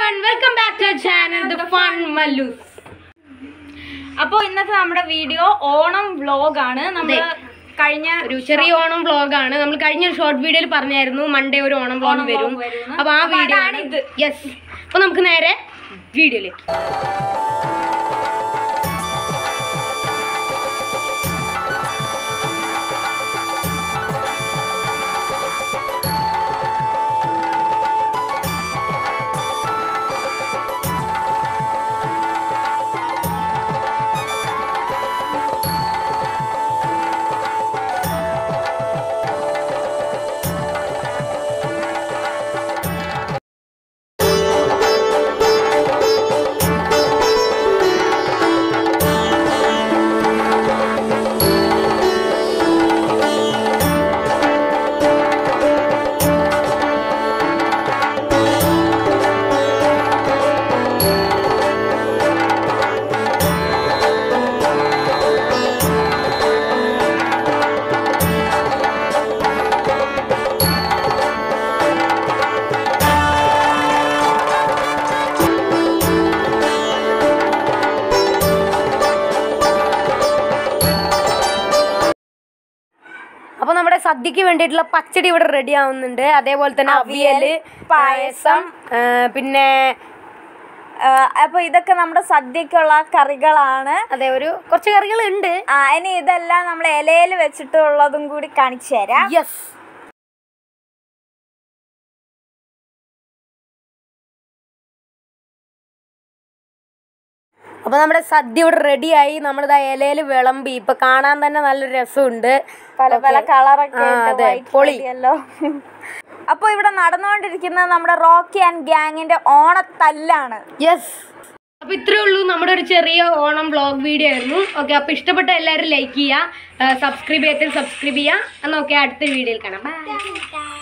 Everyone welcome back to channel the fun Mallus അപ്പോൾ ഇന്നത്തെ നമ്മുടെ വീഡിയോ ഓണം വ്ലോഗ് ആണ് നമ്മൾ കഴിഞ്ഞ ഒരു ചെറിയ ഓണം വ്ളോഗാണ് നമ്മൾ കഴിഞ്ഞ ഒരു ഷോർട്ട് വീഡിയോയിൽ പറഞ്ഞായിരുന്നു മൺഡേ ഒരു ഓണം വ്ളോഗ് വരും vlog വരുമെന്ന്. അപ്പൊ ആ അപ്പൊ വീഡിയോ അതാണ് ഇത്. യെസ് അപ്പൊ നമുക്ക് നേരെ വീഡിയോയിലേക്ക് അപ്പൊ നമ്മുടെ സദ്യക്ക് വേണ്ടിയിട്ടുള്ള പച്ചടി ഇവിടെ റെഡി ആവുന്നുണ്ട് അതേപോലെ തന്നെ അവിയല് പായസം ആ, പിന്നെ അപ്പൊ ഇതൊക്കെ നമ്മുടെ സദ്യക്കുള്ള കറികളാണ് അതെ ഒരു കുറച്ച് കറികൾ ഉണ്ട് ആ ഇനി ഇതെല്ലാം നമ്മൾ ഇലയിൽ വെച്ചിട്ടുള്ളതും കൂടി കാണിച്ചു തരാം യെസ് അപ്പൊ നമ്മുടെ സദ്യ ഇവിടെ റെഡിയായി നമ്മളിതാ ഇലയിൽ വിളമ്പി ഇപ്പൊ കാണാൻ തന്നെ നല്ല രസമുണ്ട് പല പല Okay. കളറൊക്കെ ആ, അതെ, പൊളി. അപ്പൊ ഇവിടെ നടന്നുകൊണ്ടിരിക്കുന്നത് നമ്മുടെ റോക്കി ആൻഡ് ഗ്യാങ്ങിന്റെ ഓണത്തല്ലാണ് യെസ് അപ്പൊ ഇത്രേ ഉള്ളൂ നമ്മുടെ ഒരു ചെറിയ ഓണം വ്ളോഗ് വീഡിയോ ആയിരുന്നു ഓക്കെ അപ്പൊ ഇഷ്ടപ്പെട്ട എല്ലാവരും ലൈക്ക് ചെയ്യുക സബ്സ്ക്രൈബ് ചെയ്യാത്ത സബ്സ്ക്രൈബ് ചെയ്യുക എന്നാൽ ഓക്കെ അടുത്ത വീഡിയോയിൽ കാണാം ബൈ